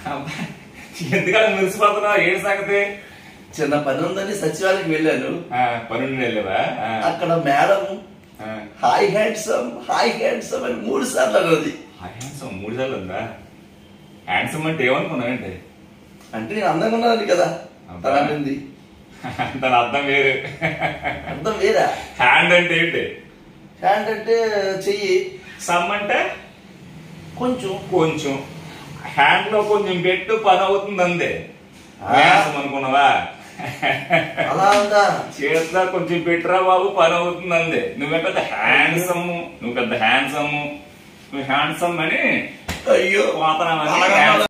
అబ్బా, ఎందుకలా మురిసిపోతున్నావు ఏం సంగతి చిన్న పని ఉందని సచివాలయకి వెళ్ళాను ఆ, పనుండి వెళ్ళావా ఆ, అక్కడ మేడం ఆ. హాయ్ హ్యాండ్సమ్ హాయ్ హ్యాండ్సమ్ అని మూడు సార్లు అన్నది ఆ హ్యాండ్సమ్ మూడు సార్లు ఉందా హ్యాండ్సమ్ అంటే ఏమనుకున్నావేంటి అంటే నేను అందంగా ఉన్నాను కదా అబ్బా. తన అంటుంది దాని అర్థం వేరు అర్థం వేరా హ్యాండ్ అంటే ఏంటి హ్యాండ్ అంటే చెయ్యి సమ్ అంటే కొంచెం కొంచెం హ్యాండ్ లో కొంచెం పెట్టు పని అవుతుంది అందే ఆ. హ్యాండ్సమ్ అనుకున్నావా అలా ఉందా చేతిలో కొంచెం పెట్టురా బాబు పని అవుతుంది అందే నువ్వే పెద్ద హ్యాండ్సమ్ నువ్వు పెద్ద హ్యాండ్సమ్ నువ్వు హ్యాండ్సమ్ అని అయ్యో పోతున్నావని అలాగా